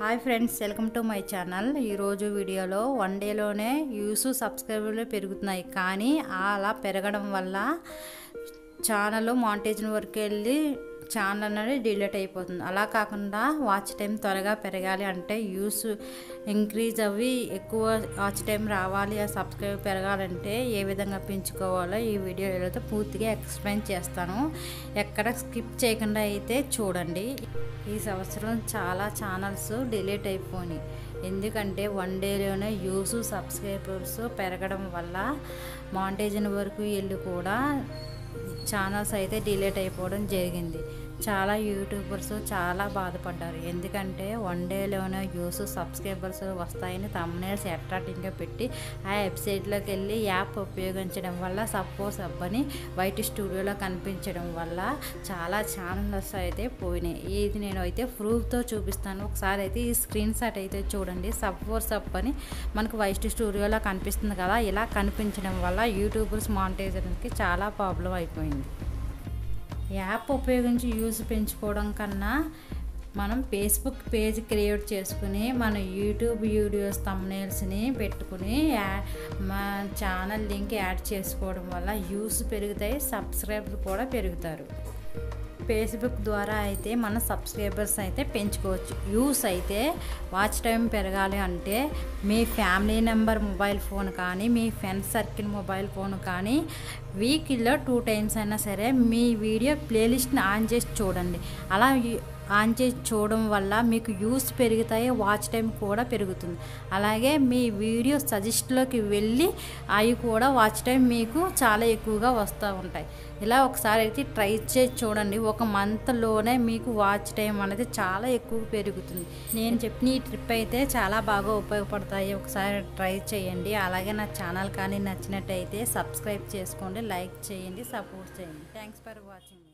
hi friends welcome to my channel ఈరోజు వీడియోలో one డేలోనే వ్యూస్ సబ్స్క్రైబర్లు పెరుగుతున్నాయి కానీ అలా పెరగడం వల్ల ఛానల్ మాంటేజన్ వరకు వెళ్ళి ఛానల్ అనేది డిలీట్ అయిపోతుంది అలా కాకుండా వాచ్ టైం త్వరగా పెరగాలి అంటే యూస్ ఇంక్రీజ్ అవి ఎక్కువ వాచ్ టైం రావాలి ఆ సబ్స్క్రైబ్ పెరగాలంటే ఏ విధంగా పెంచుకోవాలో ఈ వీడియోలో పూర్తిగా ఎక్స్ప్లెయిన్ చేస్తాను ఎక్కడ స్కిప్ చేయకుండా అయితే చూడండి ఈ సంవత్సరం చాలా ఛానల్స్ డిలీట్ అయిపోయినాయి ఎందుకంటే వన్ డేలోనే యూస్ సబ్స్క్రైబర్స్ పెరగడం వల్ల మాంటేజన్ వరకు వెళ్ళి కూడా ఛానల్స్ అయితే డిలీట్ అయిపోవడం జరిగింది చాలా యూట్యూబర్స్ చాలా బాధపడ్డారు ఎందుకంటే వన్ డేలోనే వ్యూస్ సబ్స్క్రైబర్స్ వస్తాయని తమ్నేల్స్ అట్రాక్టింగ్గా పెట్టి ఆ వెబ్సైట్లోకి వెళ్ళి యాప్ ఉపయోగించడం వల్ల సపోజ్ అబ్బని వైట్ స్టూడియోలో కనిపించడం వల్ల చాలా ఛానల్స్ అయితే పోయినాయి ఇది నేను అయితే ప్రూఫ్తో చూపిస్తాను ఒకసారి అయితే ఈ స్క్రీన్ షాట్ అయితే చూడండి సపోజ్ అప్ అని మనకు వైట్ స్టూడియోలో కనిపిస్తుంది కదా ఇలా కనిపించడం వల్ల యూట్యూబర్స్ మానిటైజేషన్కి చాలా ప్రాబ్లం అయిపోయింది యాప్ ఉపయోగించి యూస్ పెంచుకోవడం కన్నా మనం ఫేస్బుక్ పేజ్ క్రియేట్ చేసుకుని మన యూట్యూబ్ వీడియోస్ తమ్నేల్స్ని పెట్టుకుని మా ఛానల్ లింక్ యాడ్ చేసుకోవడం వల్ల యూస్ పెరుగుతాయి సబ్స్క్రైబర్ కూడా పెరుగుతారు ఫేస్బుక్ ద్వారా అయితే మన సబ్స్క్రైబర్స్ అయితే పెంచుకోవచ్చు యూస్ అయితే వాచ్ టైం పెరగాలి అంటే మీ ఫ్యామిలీ నెంబర్ మొబైల్ ఫోన్ కానీ మీ ఫ్రెండ్స్ సర్కిల్ మొబైల్ ఫోన్ కానీ వీక్లో టూ టైమ్స్ అయినా సరే మీ వీడియో ప్లేలిస్ట్ని ఆన్ చేసి చూడండి అలా ఆన్ చేసి చూడడం వల్ల మీకు యూస్ పెరుగుతాయి వాచ్ టైం కూడా పెరుగుతుంది అలాగే మీ వీడియో సజెస్ట్లోకి వెళ్ళి అవి కూడా వాచ్ టైం మీకు చాలా ఎక్కువగా వస్తూ ఉంటాయి ఇలా ఒకసారి అయితే ట్రై చేసి చూడండి ఒక మంత్లోనే మీకు వాచ్ టైం అనేది చాలా ఎక్కువ పెరుగుతుంది నేను చెప్పిన ఈ ట్రిప్ అయితే చాలా బాగా ఉపయోగపడతాయి ఒకసారి ట్రై చేయండి అలాగే నా ఛానల్ కానీ నచ్చినట్టయితే సబ్స్క్రైబ్ చేసుకోండి లైక్ చేయండి సపోర్ట్ చేయండి థ్యాంక్స్ ఫర్ వాచింగ్